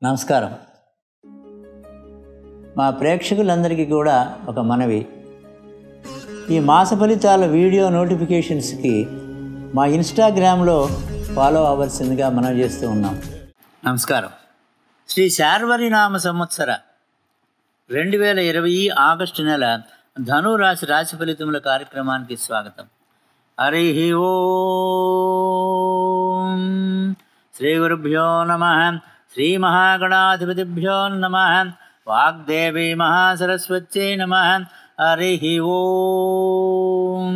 నమస్కారం మా ప్రేక్షకులందరికీ కూడా ఒక మనవి ఈ మాస ఫలితాల వీడియో నోటిఫికేషన్స్కి మా ఇన్స్టాగ్రామ్లో ఫాలో అవ్వాల్సిందిగా మనం చేస్తూ ఉన్నాం నమస్కారం శ్రీ శార్వరినామ సంవత్సర రెండు వేల ఇరవై ఆగస్టు నెల ధనురాశి రాశి ఫలితముల కార్యక్రమానికి స్వాగతం హరి ఓం శ్రీ గురుభ్యో నమ శ్రీ మహాగణాధిపతిభ్యో నమ వాగ్దేవి మహాసరస్వత్యై నమ హరి ఓం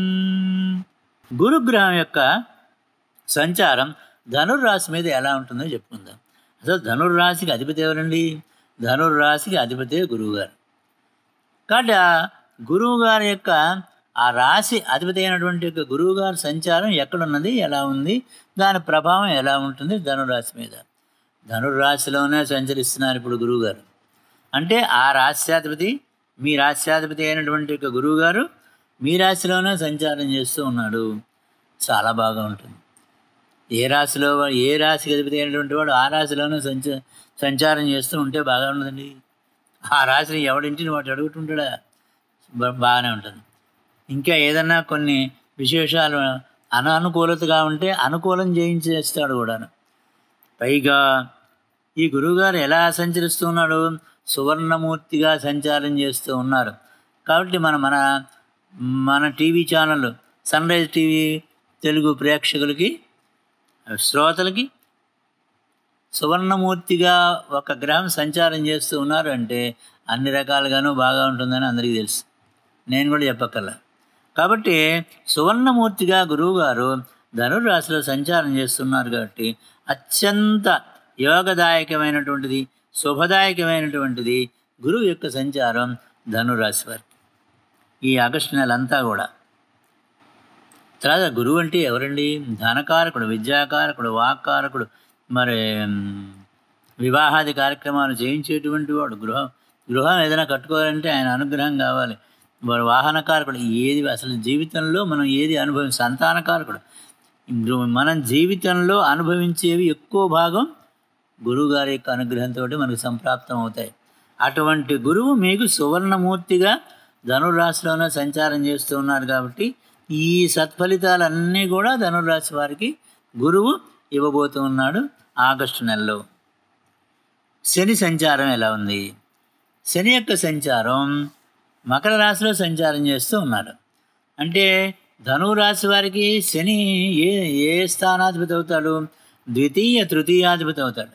గురుగ్రహం యొక్క సంచారం ధనుర్రాశి మీద ఎలా ఉంటుందో చెప్పుకుందాం అసలు ధనుర్రాశికి అధిపతి ఎవరండి ధనుర్రాశికి అధిపతి గురువుగారు కాబట్టి ఆ గురువు గారి యొక్క ఆ రాశి అధిపతి అయినటువంటి యొక్క గురువు గారి సంచారం ఎక్కడున్నది ఎలా ఉంది దాని ప్రభావం ఎలా ఉంటుంది ధనురాశి మీద ధనుర్రాశిలోనే సంచరిస్తున్నారు ఇప్పుడు గురువుగారు అంటే ఆ రాశ్యాధిపతి మీ రాశ్యాధిపతి అయినటువంటి యొక్క గురువు గారు మీ రాశిలోనే సంచారం చేస్తూ ఉన్నాడు చాలా బాగా ఉంటుంది ఏ రాశిలో వా- ఏ రాశికి అధిపతి అయినటువంటి వాడు ఆ రాశిలోనే సంచ సంచారం చేస్తూ ఉంటే బాగా ఉండదండి ఆ రాశిని ఎవడింటిని వాడు అడుగుతుంటాడా బా- బాగానే ఉంటుంది ఇంకా ఏదన్నా కొన్ని విశేషాలు అనానుకూలతగా ఉంటే అనుకూలం చేయించేస్తాడు కూడాను పైగా ఈ గురువుగారు ఎలా సంచరిస్తున్నాడు సువర్ణమూర్తిగా సంచారం చేస్తూ ఉన్నారు కాబట్టి మన మన మన TV channel Sunrise TV Telugu ప్రేక్షకులకి శ్రోతలకి సువర్ణమూర్తిగా ఒక గ్రహం సంచారం చేస్తూ ఉన్నారు అంటే అన్ని రకాలుగాను బాగా ఉంటుందని అందరికీ తెలుసు నేను కూడా చెప్పక్కర్లా కాబట్టి సువర్ణమూర్తిగా గురువుగారు ధనుర్రాశిలో సంచారం చేస్తున్నారు కాబట్టి అత్యంత యోగదాయకమైనటువంటిది శుభదాయకమైనటువంటిది గురువు యొక్క సంచారం ధనురాశి వారికి ఈ ఆగస్టు నెల అంతా కూడా తర్వాత గురువు అంటే ఎవరండి ధనకారకుడు విద్యాకారకుడు వాక్కారకుడు మరి మ్, వివాహాది కార్యక్రమాలు చేయించేటువంటి వాడు గృహం గృహం ఏదైనా కట్టుకోవాలంటే ఆయన అనుగ్రహం కావాలి వాడు వాహనకారకుడు ఏది అసలు జీవితంలో మనం ఏది అనుభవి సంతానకారకుడు గృ- మనం జీవితంలో అనుభవించేవి ఎక్కువ భాగం గురువుగారి యొక్క అనుగ్రహంతో మనకు సంప్రాప్తం అవుతాయి అటువంటి గురువు మీకు సువర్ణమూర్తిగా ధనుర్రాశిలోనే సంచారం చేస్తూ ఉన్నారు కాబట్టి ఈ సత్ఫలితాలన్నీ కూడా ధనుర్రాశి వారికి గురువు ఇవ్వబోతూ ఉన్నాడు ఆగస్టు నెలలో శని సంచారం ఎలా ఉంది శని యొక్క సంచారం మకర రాశిలో సంచారం చేస్తూ ఉన్నారు అంటే ధనువు రాశి వారికి శని ఏ ఏ స్థానాధిపతి అవుతాడు ద్వితీయ తృతీయాధిపతి అవుతాడు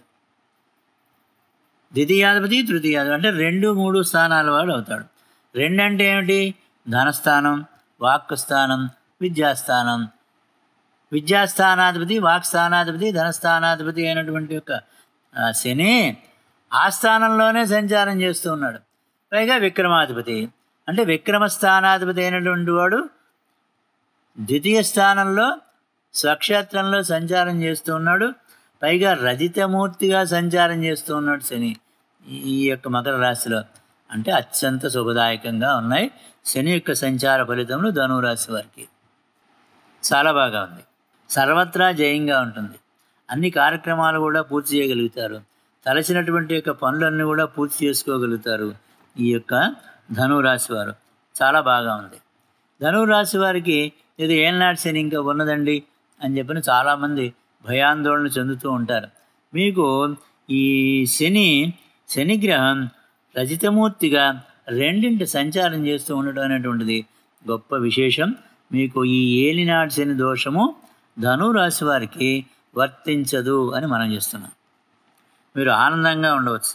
ద్వితీయాధిపతి తృతీయాధిపతి అంటే రెండు మూడు స్థానాల వాడు అవుతాడు రెండు అంటే ఏమిటి ధనస్థానం వాక్కు స్థానం విద్యాస్థానం విద్యాస్థానాధిపతి వాక్స్థానాధిపతి ధనస్థానాధిపతి అయినటువంటి యొక్క ఆ, శని ఆ స్థానంలోనే సంచారం చేస్తూ ఉన్నాడు పైగా విక్రమాధిపతి అంటే విక్రమ స్థానాధిపతి అయినటువంటి వాడు ద్వితీయ స్థానంలో స్వక్షేత్రంలో సంచారం చేస్తూ ఉన్నాడు పైగా రజితమూర్తిగా సంచారం చేస్తూ ఉన్నాడు శని ఈ- ఈ యొక్క మకర రాశిలో అంటే అత్యంత శుభదాయకంగా ఉన్నాయి శని యొక్క సంచార ఫలితములు ధనురాశి వారికి చాలా బాగా ఉంది సర్వత్రా జయంగా ఉంటుంది అన్ని కార్యక్రమాలు కూడా పూర్తి చేయగలుగుతారు తలచినటువంటి యొక్క పనులన్నీ కూడా పూర్తి చేసుకోగలుగుతారు ఈ యొక్క ధనురాశి వారు చాలా బాగా ఉంది ధనురాశి వారికి ఇది ఏనాడు శని ఇంకా ఉన్నదండి అని చెప్పిన చాలామంది భయాందోళన చెందుతూ ఉంటారు మీకు ఈ శని శనిగ్రహం రజితమూర్తిగా రెండింటి సంచారం చేస్తూ ఉండడం అనేటువంటిది గొప్ప విశేషం మీకు ఈ ఏలినాడు శని దోషము ధనురాశి వారికి వర్తించదు అని మనం చేస్తున్నాం మీరు ఆనందంగా ఉండవచ్చు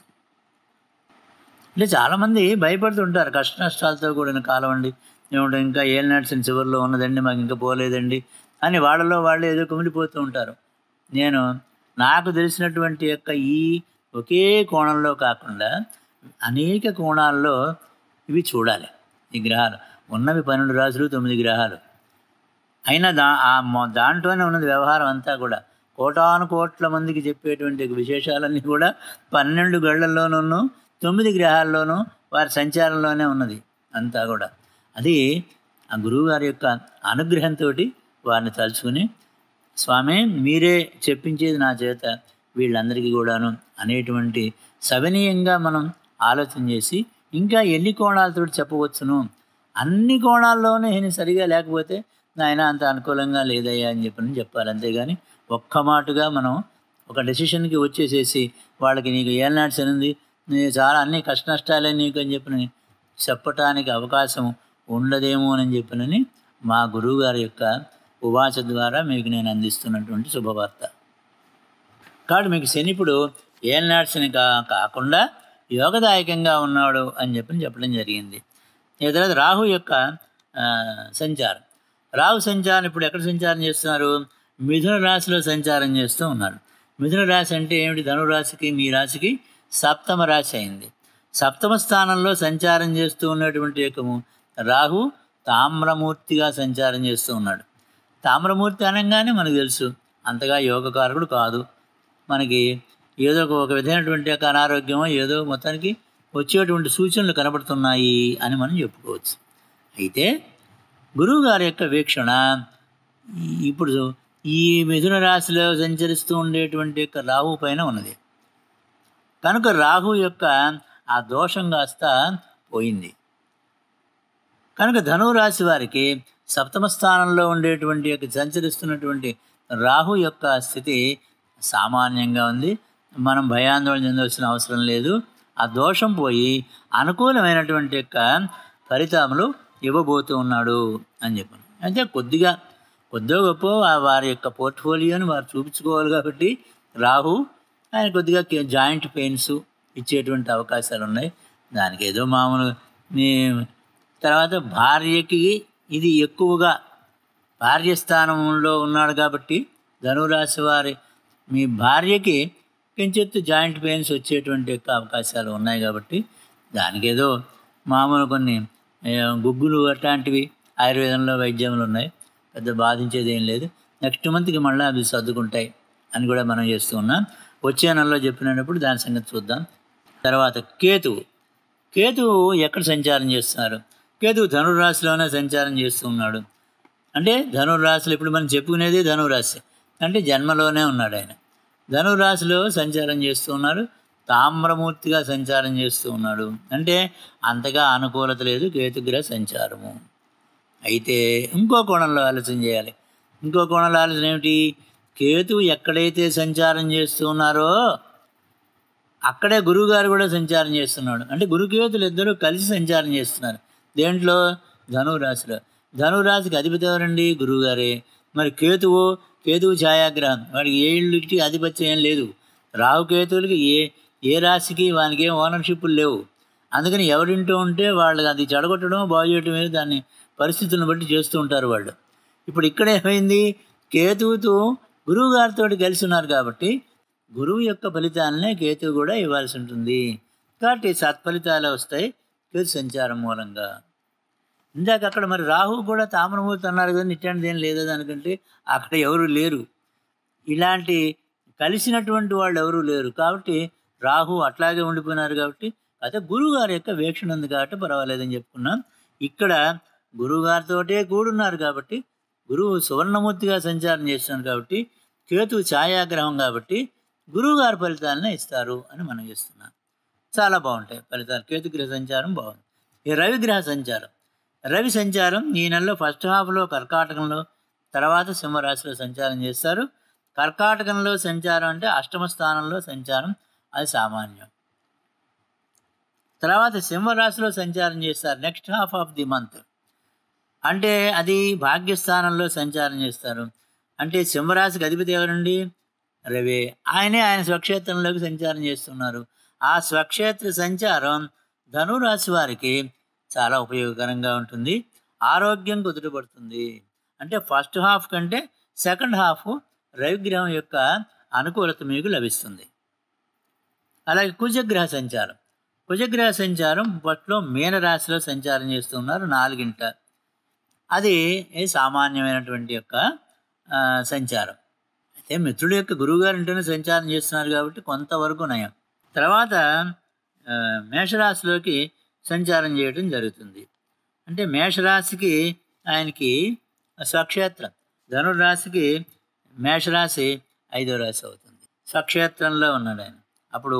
అంటే చాలామంది భయపడుతుంటారు కష్ట నష్టాలతో కూడిన కాలం అండి ఏమంటే ఇంకా ఏలినాడు శని చివరిలో ఉన్నదండి మాకు ఇంకా పోలేదండి అని వాళ్ళలో వాళ్ళు ఏదో కుమిలిపోతూ ఉంటారు నేను నాకు తెలిసినటువంటి యొక్క ఈ ఒకే కోణంలో కాకుండా అనేక కోణాల్లో ఇవి చూడాలి ఈ గ్రహాలు ఉన్నవి పన్నెండు రాసులు తొమ్మిది గ్రహాలు అయినా దా ఆ మొ- దాంట్లోనే ఉన్నది వ్యవహారం అంతా కూడా కోటాను కోట్ల మందికి చెప్పేటువంటి విశేషాలన్నీ కూడా పన్నెండు గళ్ళల్లోనూ తొమ్మిది గ్రహాల్లోనూ వారి సంచారంలోనే ఉన్నది అంతా కూడా అది ఆ గురువు గారి యొక్క అనుగ్రహంతో వారిని తలుచుకుని స్వామి మీరే చెప్పించేది నా చేత వీళ్ళందరికీ కూడాను అనేటువంటి సవనీయంగా మనం ఆలోచన చేసి ఇంకా ఎన్ని కోణాలతో చెప్పవచ్చును అన్ని కోణాల్లోనే నేను సరిగా లేకపోతే నాయన అంత అనుకూలంగా లేదయ్యా అని చెప్పని చెప్పాలి అంతేగాని ఒక్క మాటగా మనం ఒక డెసిషన్కి వచ్చేసేసి వాళ్ళకి నీకు ఏనాడు సరింది నీ చాలా అన్ని కష్ట నష్టాలే నీకు అని చెప్పని చెప్పటానికి అవకాశం ఉండదేమో అని చెప్పినని మా గురువుగారి యొక్క ఉవాచ ద్వారా మీకు నేను అందిస్తున్నటువంటి శుభవార్త కాబట్టి మీకు శనిపుడు ఏనాడు శని కా కాకుండా యోగదాయకంగా ఉన్నాడు అని చెప్పని చెప్పడం జరిగింది ఇక తర్వాత రాహు యొక్క ఆ, సంచారం రాహు సంచారం ఇప్పుడు ఎక్కడ సంచారం చేస్తున్నారు మిథున రాశిలో సంచారం చేస్తూ ఉన్నారు మిథున రాశి అంటే ఏమిటి ధనురాశికి మీ రాశికి సప్తమ రాశి అయింది సప్తమ స్థానంలో సంచారం చేస్తూ ఉన్నటువంటి యొక్క రాహు తామ్రమూర్తిగా సంచారం చేస్తూ ఉన్నాడు తామ్రమూర్తి అనగానే మనకు తెలుసు అంతగా యోగకారకుడు కాదు మనకి ఏదో ఒక ఒక విధమైనటువంటి యొక్క అనారోగ్యమో ఏదో మొత్తానికి వచ్చేటువంటి సూచనలు కనబడుతున్నాయి అని మనం చెప్పుకోవచ్చు అయితే గురువుగారి యొక్క వీక్షణ ఈ- ఇప్పుడు ఈ మిథున రాశిలో సంచరిస్తూ ఉండేటువంటి యొక్క రాహు పైన ఉన్నది కనుక రాహు యొక్క ఆ దోషం కాస్త పోయింది కనుక ధనువు రాశి వారికి సప్తమ స్థానంలో ఉండేటువంటి యొక్క సంచరిస్తున్నటువంటి రాహు యొక్క స్థితి సామాన్యంగా ఉంది మనం భయాందోళన చెందవలసిన అవసరం లేదు ఆ దోషం పోయి అనుకూలమైనటువంటి యొక్క ఫలితములు ఇవ్వబోతూ ఉన్నాడు అని చెప్పాను అంటే కొద్దిగా కొద్దిగా గొప్ప వా- వారి యొక్క పోర్ట్ఫోలియోని వారు చూపించుకోవాలి కాబట్టి రాహు ఆయన కొద్దిగా కే- జాయింట్ పెయిన్స్ ఇచ్చేటువంటి అవకాశాలు ఉన్నాయి దానికి ఏదో మామూలు మీ తర్వాత భార్యకి ఇది ఎక్కువగా భార్య స్థానంలో ఉన్నాడు కాబట్టి ధనురాశి వారి మీ భార్యకి కొంచెత్తు జాయింట్ పెయిన్స్ వచ్చేటువంటి యొక్క అవకాశాలు ఉన్నాయి కాబట్టి దానికి ఏదో మామూలు కొన్ని ఏ, గుగ్గులు అట్లాంటివి ఆయుర్వేదంలో వైద్యములు ఉన్నాయి పెద్ద బాధించేది ఏం లేదు నెక్స్ట్ మంత్కి మళ్ళీ అవి సర్దుకుంటాయి అని కూడా మనం చేస్తూ ఉన్నాం వచ్చే నెలలో చెప్పినప్పుడు దాని సంగతి చూద్దాం తర్వాత కేతువు కేతువు ఎక్కడ సంచారం చేస్తున్నారు కేతువు ధనురాశిలోనే సంచారం చేస్తూ ఉన్నాడు అంటే ధనురాశిలో ఇప్పుడు మనం చెప్పుకునేది ధనురాశి అంటే జన్మలోనే ఉన్నాడు ఆయన ధనురాశిలో సంచారం చేస్తూ ఉన్నారు తామ్రమూర్తిగా సంచారం చేస్తూ ఉన్నాడు అంటే అంతగా అనుకూలత లేదు కేతుగ్రహ సంచారము అయితే ఇంకో కోణంలో ఆలోచన చేయాలి ఇంకో కోణంలో ఆలోచన ఏమిటి కేతువు ఎక్కడైతే సంచారం చేస్తూ ఉన్నారో అక్కడే గురువుగారు కూడా సంచారం చేస్తున్నాడు అంటే గురుకేతులు ఇద్దరు కలిసి సంచారం చేస్తున్నారు దేంట్లో ధనురాశిలో ధనురాశికి అధిపతి ఎవరండి గురువుగారే మరి కేతువు కేతువు ఛాయాగ్రహం వాడికి ఏ ఇళ్ళకి ఆధిపత్యం ఏం లేదు రాహు కేతువులకి ఏ ఏ రాశికి వానికి ఏం ఓనర్షిప్లు లేవు అందుకని ఎవరింటో ఉంటే వాళ్ళు అది చెడగొట్టడం బాగు చేయడం ఏదో దాన్ని పరిస్థితులను బట్టి చేస్తూ ఉంటారు వాళ్ళు ఇప్పుడు ఇక్కడ ఏమైంది కేతువుతో గురువు గారితో కలిసి ఉన్నారు కాబట్టి గురువు యొక్క ఫలితాలనే కేతువు కూడా ఇవ్వాల్సి ఉంటుంది కాబట్టి సత్ఫలితాలు వస్తాయి కేతు సంచారం మూలంగా ఇందాక అక్కడ మరి రాహు కూడా తామ్రమూర్తి అన్నారు కదా ఇట్లాంటిది ఏం లేదా దానికంటే అక్కడ ఎవరు లేరు ఇలాంటి కలిసినటువంటి వాళ్ళు ఎవరూ లేరు కాబట్టి రాహు అట్లాగే ఉండిపోయినారు కాబట్టి అయితే గురువుగారి యొక్క వీక్షణ ఉంది కాబట్టి పర్వాలేదని చెప్పుకున్నాం ఇక్కడ గురువుగారితోటే కూడున్నారు కాబట్టి గురువు సువర్ణమూర్తిగా సంచారం చేస్తున్నారు కాబట్టి కేతు ఛాయాగ్రహం కాబట్టి గురువుగారి ఫలితాలనే ఇస్తారు అని మనం చేస్తున్నాం చాలా బాగుంటాయి ఫలితాలు కేతుగ్రహ సంచారం బాగుంది ఈ రవిగ్రహ సంచారం రవి సంచారం ఈ నెలలో ఫస్ట్ హాఫ్లో కర్కాటకంలో తర్వాత సింహరాశిలో సంచారం చేస్తారు కర్కాటకంలో సంచారం అంటే అష్టమ స్థానంలో సంచారం అది సామాన్యం తర్వాత సింహరాశిలో సంచారం చేస్తారు next half of the month అంటే అది భాగ్యస్థానంలో సంచారం చేస్తారు అంటే సింహరాశికి అధిపతి ఎవరండి రవి ఆయనే ఆయన స్వక్షేత్రంలోకి సంచారం చేస్తున్నారు ఆ స్వక్షేత్ర సంచారం ధనురాశి వారికి చాలా ఉపయోగకరంగా ఉంటుంది ఆరోగ్యం కుదుటపడుతుంది అంటే ఫస్ట్ హాఫ్ కంటే సెకండ్ హాఫ్ రవిగ్రహం యొక్క అనుకూలత మీకు లభిస్తుంది అలాగే కుజగ్రహ సంచారం కుజగ్రహ సంచారం ఫస్ట్లో మీనరాశిలో సంచారం చేస్తున్నారు నాలుగింట అది ఏ సామాన్యమైనటువంటి యొక్క ఆ, సంచారం అయితే మిత్రుడు యొక్క గురువుగారు ఇంటనే సంచారం చేస్తున్నారు కాబట్టి కొంతవరకు నయం తర్వాత ఆ, మేషరాశిలోకి సంచారం చేయడం జరుగుతుంది అంటే మేషరాశికి ఆయనకి స్వక్షేత్రం ధనుర్రాశికి మేషరాశి ఐదో రాశి అవుతుంది స్వక్షేత్రంలో ఉన్నాడు ఆయన అప్పుడు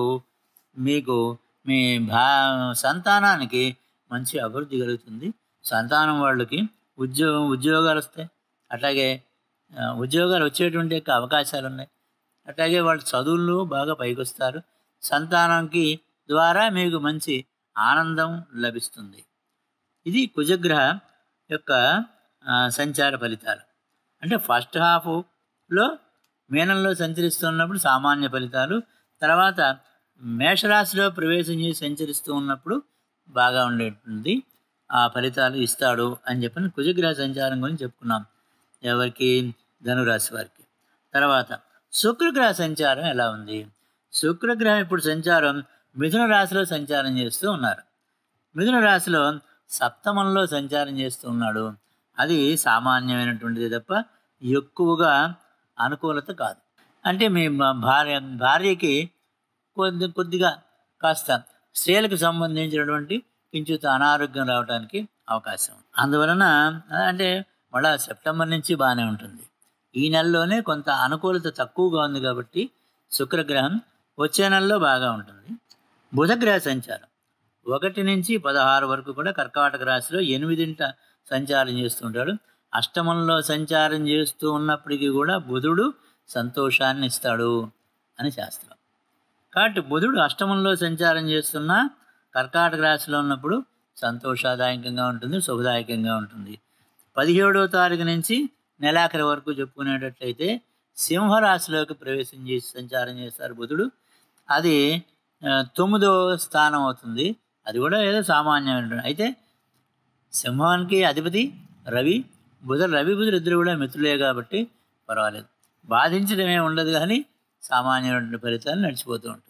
మీకు మీ భా సంతానానికి మంచి అభివృద్ధి కలుగుతుంది సంతానం వాళ్ళకి ఉద్యోగం ఉద్యోగాలు వస్తాయి అట్లాగే ఆ, ఉద్యోగాలు వచ్చేటువంటి యొక్క అవకాశాలు ఉన్నాయి అట్లాగే వాళ్ళు చదువుల్లో బాగా పైకొస్తారు సంతానంకి ద్వారా మీకు మంచి ఆనందం లభిస్తుంది ఇది కుజగ్రహ యొక్క ఆ, సంచార ఫలితాలు అంటే ఫస్ట్ హాఫ్లో మీనంలో సంచరిస్తున్నప్పుడు సామాన్య ఫలితాలు తర్వాత మేషరాశిలో ప్రవేశం చేసి సంచరిస్తూ ఉన్నప్పుడు బాగా ఉండేటుంది ఆ ఫలితాలు ఇస్తాడు అని చెప్పని కుజగ్రహ సంచారం గురించి చెప్పుకున్నాం ఎవరికి ధనురాశి వారికి తర్వాత శుక్రగ్రహ సంచారం ఎలా ఉంది శుక్రగ్రహం ఇప్పుడు సంచారం మిథున రాశిలో సంచారం చేస్తూ ఉన్నారు మిథున రాశిలో సప్తమంలో సంచారం చేస్తూ ఉన్నాడు అది సామాన్యమైనటువంటిది తప్ప ఎక్కువగా అనుకూలత కాదు అంటే మీ మా- భార్య భార్యకి కొద్ది కొద్దిగా కాస్త స్త్రీలకు సంబంధించినటువంటి కించిత్ అనారోగ్యం రావడానికి అవకాశం ఉంది. అందువలన ఆ, అంటే మళ్ళా సెప్టెంబర్ నుంచి బాగానే ఉంటుంది ఈ నెలలోనే కొంత అనుకూలత తక్కువగా ఉంది కాబట్టి శుక్రగ్రహం వచ్చే నెలలో బాగా ఉంటుంది బుధగ్రహ సంచారం ఒకటి నుంచి పదహారు వరకు కూడా కర్కాటక రాశిలో ఎనిమిదింట సంచారం చేస్తుంటాడు అష్టమంలో సంచారం చేస్తూ ఉన్నప్పటికీ కూడా బుధుడు సంతోషాన్ని ఇస్తాడు అని శాస్త్రం కాబట్టి బుధుడు అష్టమంలో సంచారం చేస్తున్న కర్కాటక రాశిలో ఉన్నప్పుడు సంతోషదాయకంగా ఉంటుంది శుభదాయకంగా ఉంటుంది పదిహేడవ తారీఖు నుంచి నెలాఖరి వరకు చెప్పుకునేటట్లయితే సింహరాశిలోకి ప్రవేశం చేసి సంచారం చేస్తారు బుధుడు అది ఆ, తొమ్మిదో స్థానం అవుతుంది అది కూడా ఏదో సామాన్యమైన అయితే సింహానికి అధిపతి రవి బుధ రవి బుధులు ఇద్దరు కూడా మిత్రులే కాబట్టి పర్వాలేదు బాధించడమే ఉండదు కానీ సామాన్యమైన ఫలితాలు నడిచిపోతూ ఉంటుంది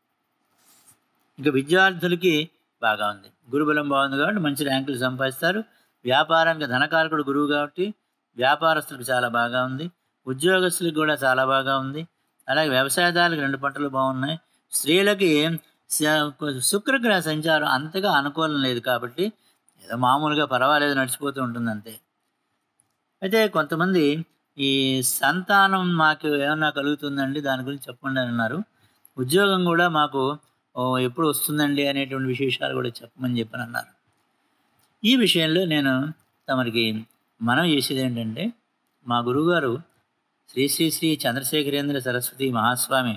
ఇంకా విద్యార్థులకి బాగా ఉంది గురుబలం బాగుంది కాబట్టి మంచి ర్యాంకులు సంపాదిస్తారు వ్యాపారానికి ధనకారకుడు గురువు కాబట్టి వ్యాపారస్తులకు చాలా బాగా ఉంది ఉద్యోగస్తులకు కూడా చాలా బాగా ఉంది అలాగే వ్యవసాయదారులకు రెండు పంటలు బాగున్నాయి స్త్రీలకి స- శుక్రగ్రహ సంచారం అంతగా అనుకూలం లేదు కాబట్టి ఏదో మామూలుగా పర్వాలేదు నడిచిపోతూ ఉంటుంది అంతే అయితే కొంతమంది ఈ సంతానం మాకు ఏమన్నా కలుగుతుందండి దాని గురించి చెప్పండి అని అన్నారు ఉద్యోగం కూడా మాకు ఓ, ఎప్పుడు వస్తుందండి అనేటువంటి విశేషాలు కూడా చెప్పమని చెప్పని అన్నారు ఈ విషయంలో నేను తమరికి మనం చేసేది ఏంటంటే మా గురువుగారు శ్రీ శ్రీ శ్రీ చంద్రశేఖరేంద్ర సరస్వతి మహాస్వామి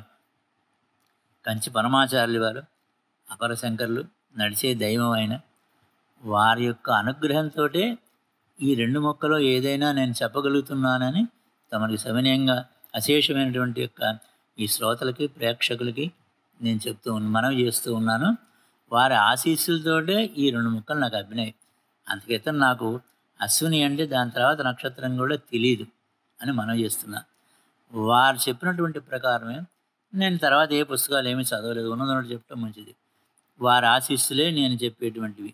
కంచి పరమాచార్యులు వారు అపర శంకర్లు నడిచే దైవం ఆయన వారి యొక్క అనుగ్రహంతో ఈ రెండు మొక్కలో ఏదైనా నేను చెప్పగలుగుతున్నానని తమకి సవినయంగా అశేషమైనటువంటి యొక్క ఈ శ్రోతలకి ప్రేక్షకులకి నేను చెప్తూ ఉన్న మనవి చేస్తూ ఉన్నాను వారి ఆశీస్సులతోటే ఈ రెండు ముక్కలు నాకు అభినయ్ అందుకైతే నాకు అశ్విని అంటే దాని తర్వాత నక్షత్రం కూడా తెలియదు అని మనం చేస్తున్నా వారు చెప్పినటువంటి ప్రకారమే నేను తర్వాత ఏ పుస్తకాలు ఏమీ చదవలేదు ఉన్నదన్నట్టు చెప్పడం మంచిది వారి ఆశీస్సులే నేను చెప్పేటువంటివి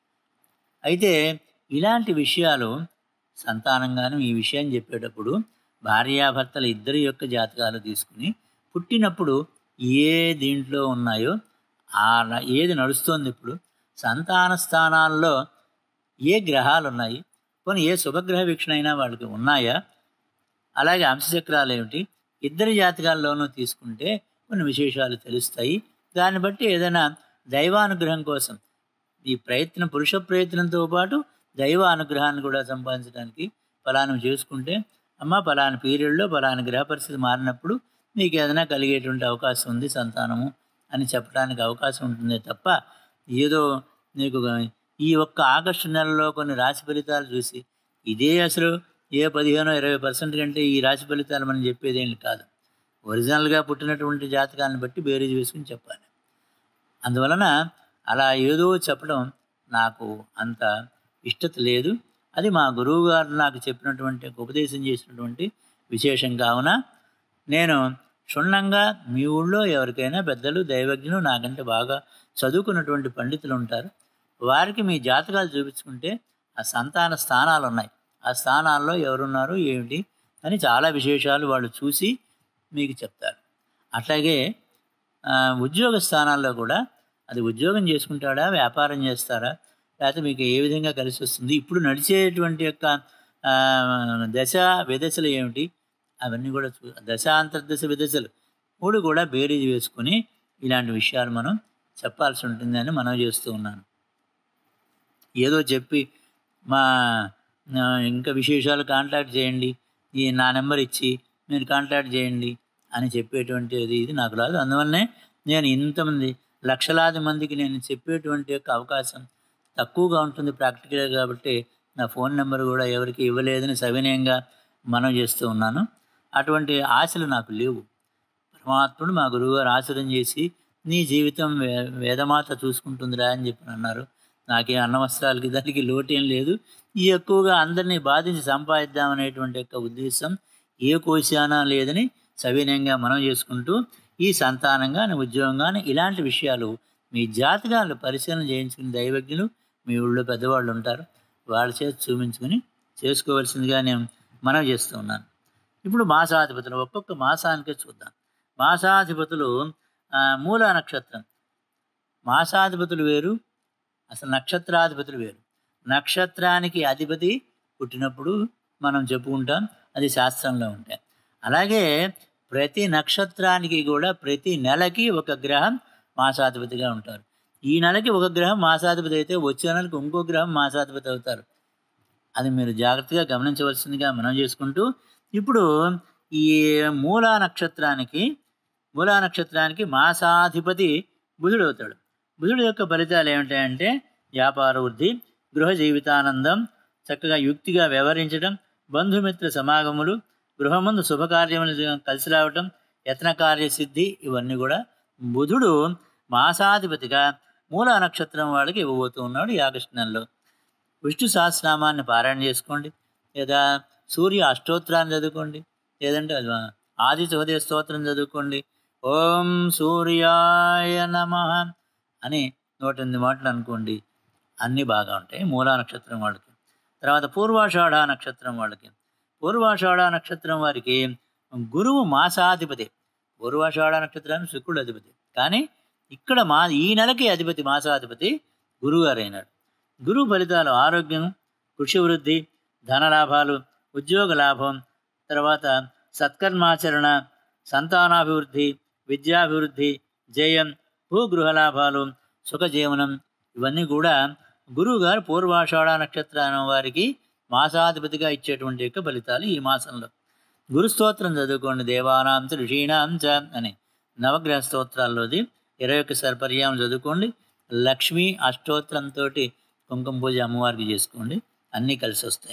అయితే ఇలాంటి విషయాలు సంతానంగాను ఈ విషయం చెప్పేటప్పుడు భార్యాభర్తల ఇద్దరి యొక్క జాతకాలు తీసుకుని పుట్టినప్పుడు ఏ దీంట్లో ఉన్నాయో ఆ ర- ఏది నడుస్తోంది ఇప్పుడు సంతాన స్థానాల్లో ఏ గ్రహాలు ఉన్నాయి కొన్ని ఏ శుభగ్రహ వీక్షణ అయినా వాళ్ళకి ఉన్నాయా అలాగే అంశచక్రాలు ఏమిటి ఇద్దరి జాతకాల్లోనూ తీసుకుంటే కొన్ని విశేషాలు తెలుస్తాయి దాన్ని బట్టి ఏదైనా దైవానుగ్రహం కోసం ఈ ప్రయత్నం పురుష ప్రయత్నంతో పాటు దైవ అనుగ్రహాన్ని కూడా సంపాదించడానికి ఫలాను చేసుకుంటే అమ్మ ఫలాని పీరియడ్లో ఫలాని గ్రహ పరిస్థితి మారినప్పుడు నీకు ఏదైనా కలిగేటువంటి అవకాశం ఉంది సంతానము అని చెప్పడానికి అవకాశం ఉంటుందే తప్ప ఏదో నీకు ఈ ఒక్క ఆగస్టు నెలలో కొన్ని రాశి ఫలితాలు చూసి ఇదే అసలు ఏ పదిహేనో ఇరవై పర్సెంట్ కంటే ఈ రాశి ఫలితాలు మనం చెప్పేది ఏం కాదు ఒరిజినల్గా పుట్టినటువంటి జాతకాలను బట్టి బేరీజ్ వేసుకుని చెప్పాలి అందువలన అలా ఏదో చెప్పడం నాకు అంత ఇష్టత లేదు అది మా గురువు గారు నాకు చెప్పినటువంటి ఉపదేశం చేసినటువంటి విశేషం కావున నేను క్షుణ్ణంగా మీ ఊళ్ళో ఎవరికైనా పెద్దలు దైవజ్ఞులు నాకంటే బాగా చదువుకున్నటువంటి పండితులు ఉంటారు వారికి మీ జాతకాలు చూపించుకుంటే ఆ సంతాన స్థానాలు ఉన్నాయి ఆ స్థానాల్లో ఎవరున్నారు ఏమిటి అని చాలా విశేషాలు వాళ్ళు చూసి మీకు చెప్తారు అట్లాగే ఆ, ఉద్యోగ స్థానాల్లో కూడా అది ఉద్యోగం చేసుకుంటాడా వ్యాపారం చేస్తారా లేకపోతే మీకు ఏ విధంగా కలిసి వస్తుంది ఇప్పుడు నడిచేటువంటి యొక్క ఆ, దశ విదశలు ఏమిటి అవన్నీ కూడా చూ దశ అంతర్దశ విదశలు మూడు కూడా బేరీజ్ వేసుకుని ఇలాంటి విషయాలు మనం చెప్పాల్సి ఉంటుందని మనం చేస్తూ ఉన్నాను ఏదో చెప్పి మా నా ఇంకా విశేషాలు కాంటాక్ట్ చేయండి ఈ నా నెంబర్ ఇచ్చి మీరు కాంటాక్ట్ చేయండి అని చెప్పేటువంటిది ఇది నాకు రాదు అందువల్లనే నేను ఇంతమంది లక్షలాది మందికి నేను చెప్పేటువంటి యొక్క అవకాశం తక్కువగా ఉంటుంది ప్రాక్టికల్గా కాబట్టి నా ఫోన్ నెంబర్ కూడా ఎవరికి ఇవ్వలేదని సవినయంగా మనం చేస్తూ ఉన్నాను అటువంటి ఆశలు నాకు లేవు పరమాత్ముడు మా గురువుగారు ఆశ్రయం చేసి నీ జీవితం వే వేదమాత చూసుకుంటుందిరా అని చెప్పి అన్నారు నాకే అన్న వస్త్రాలకి దానికి లోటేం లేదు ఈ ఎక్కువగా అందరినీ బాధించి సంపాదిద్దామనేటువంటి యొక్క ఉద్దేశం ఏ కోశానా లేదని సవినయంగా మనం చేసుకుంటూ ఈ సంతానం కానీ ఉద్యోగం కానీ ఇలాంటి విషయాలు మీ జాతకాలు పరిశీలన చేయించుకుని దైవజ్ఞులు మీ ఊళ్ళో పెద్దవాళ్ళు ఉంటారు వాళ్ళ చేతి చూపించుకుని చేసుకోవాల్సిందిగా నేను మనం చేస్తూ ఉన్నాను ఇప్పుడు మాసాధిపతులు ఒక్కొక్క మాసానికే చూద్దాం మాసాధిపతులు ఆ, మూల నక్షత్రం మాసాధిపతులు వేరు అసలు నక్షత్రాధిపతులు వేరు నక్షత్రానికి అధిపతి పుట్టినప్పుడు మనం చెప్పుకుంటాం అది శాస్త్రంలో ఉంటాయి అలాగే ప్రతి నక్షత్రానికి కూడా ప్రతి నెలకి ఒక గ్రహం మాసాధిపతిగా ఉంటారు ఈ నెలకి ఒక గ్రహం మాసాధిపతి అయితే వచ్చే నెలకి ఇంకో గ్రహం మాసాధిపతి అవుతారు అది మీరు జాగ్రత్తగా గమనించవలసిందిగా మనం చేసుకుంటూ ఇప్పుడు ఈ మూలా నక్షత్రానికి మూలా నక్షత్రానికి మాసాధిపతి బుధుడు అవుతాడు బుధుడు యొక్క ఫలితాలు ఏమిటాయంటే వ్యాపార వృద్ధి గృహ జీవితానందం చక్కగా యుక్తిగా వ్యవహరించడం బంధుమిత్ర సమాగములు గృహమందు శుభకార్యములు కలిసి రావటం యత్న కార్యసిద్ధి ఇవన్నీ కూడా బుధుడు మాసాధిపతిగా మూలా నక్షత్రం వాళ్ళకి ఇవ్వబోతూ ఉన్నాడు ఈ ఆగస్టు నెలలో విష్ణు సహస్రనామాన్ని పారాయణ చేసుకోండి లేదా సూర్య అష్టోత్తరాన్ని చదువుకోండి లేదంటే అది ఆదిత్య ఉదయ స్తోత్రం చదువుకోండి ఓం సూర్యాయ నమ అని నూట ఎనిమిది మాటలు అనుకోండి అన్నీ బాగా ఉంటాయి మూలా నక్షత్రం వాళ్ళకి తర్వాత పూర్వాషాఢ నక్షత్రం వాళ్ళకి పూర్వాషాఢ నక్షత్రం వారికి గురువు మాసాధిపతి పూర్వాషాఢ నక్షత్రానికి శుక్రుడు అధిపతి కానీ ఇక్కడ మా ఈ నెలకి అధిపతి మాసాధిపతి గురువుగారు అయినాడు గురువు ఫలితాలు ఆరోగ్యం కృషి వృద్ధి ధనలాభాలు ఉద్యోగ లాభం తర్వాత సత్కర్మాచరణ సంతానాభివృద్ధి విద్యాభివృద్ధి జయం భూగృహ లాభాలు సుఖజీవనం ఇవన్నీ కూడా గురువుగారు పూర్వాషాఢ నక్షత్రం వారికి మాసాధిపతిగా ఇచ్చేటువంటి యొక్క ఫలితాలు ఈ మాసంలో గురు స్తోత్రం చదువుకోండి దేవానాం చ ఋషీణాం చ అని నవగ్రహ స్తోత్రాల్లోది ఇరవై ఒక్కసారి పర్యాయం చదువుకోండి లక్ష్మీ అష్టోత్తరంతో కుంకుమ పూజ అమ్మవారికి చేసుకోండి అన్నీ కలిసి వస్తాయి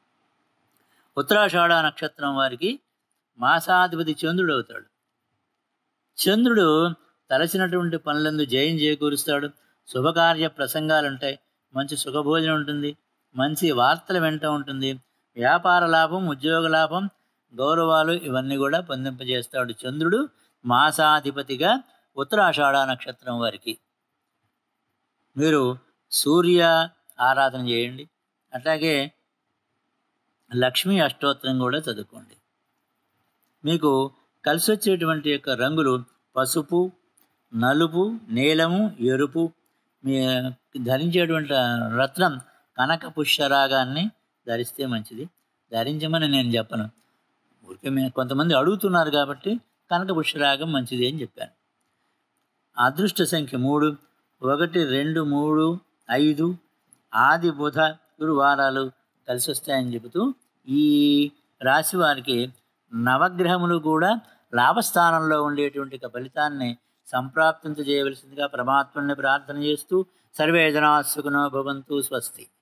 ఉత్తరాషాఢ నక్షత్రం వారికి మాసాధిపతి చంద్రుడు అవుతాడు చంద్రుడు తలసినటువంటి పనులందు జయం చేకూరుస్తాడు శుభకార్య ప్రసంగాలు ఉంటాయి మంచి సుఖభోజనం ఉంటుంది మంచి వార్తలు వెంట ఉంటుంది వ్యాపార లాభం ఉద్యోగ లాభం గౌరవాలు ఇవన్నీ కూడా పొందింపజేస్తాడు చంద్రుడు మాసాధిపతిగా ఉత్తరాషాఢ నక్షత్రం వారికి మీరు సూర్య ఆరాధన చేయండి అట్లాగే లక్ష్మీ అష్టోత్తరం కూడా చదువుకోండి మీకు కలిసి వచ్చేటువంటి యొక్క రంగులు పసుపు నలుపు నీలము ఎరుపు మీ ధరించేటువంటి రత్నం కనక పుష్యరాగాన్ని ధరిస్తే మంచిది ధరించమని నేను చెప్పను ఊరికే మేము కొంతమంది అడుగుతున్నారు కాబట్టి కనక పుష్యరాగం మంచిది అని చెప్పాను అదృష్ట సంఖ్య మూడు ఒకటి రెండు మూడు ఐదు ఆది బుధ గురువారాలు కలిసి వస్తాయని చెబుతూ ఈ రాశి వారికి నవగ్రహములు కూడా లాభస్థానంలో ఉండేటువంటి ఒక ఫలితాన్ని సంప్రాప్తించ చేయవలసిందిగా పరమాత్మని ప్రార్థన చేస్తూ సర్వే జనా సుఖనో భవంతు స్వస్తి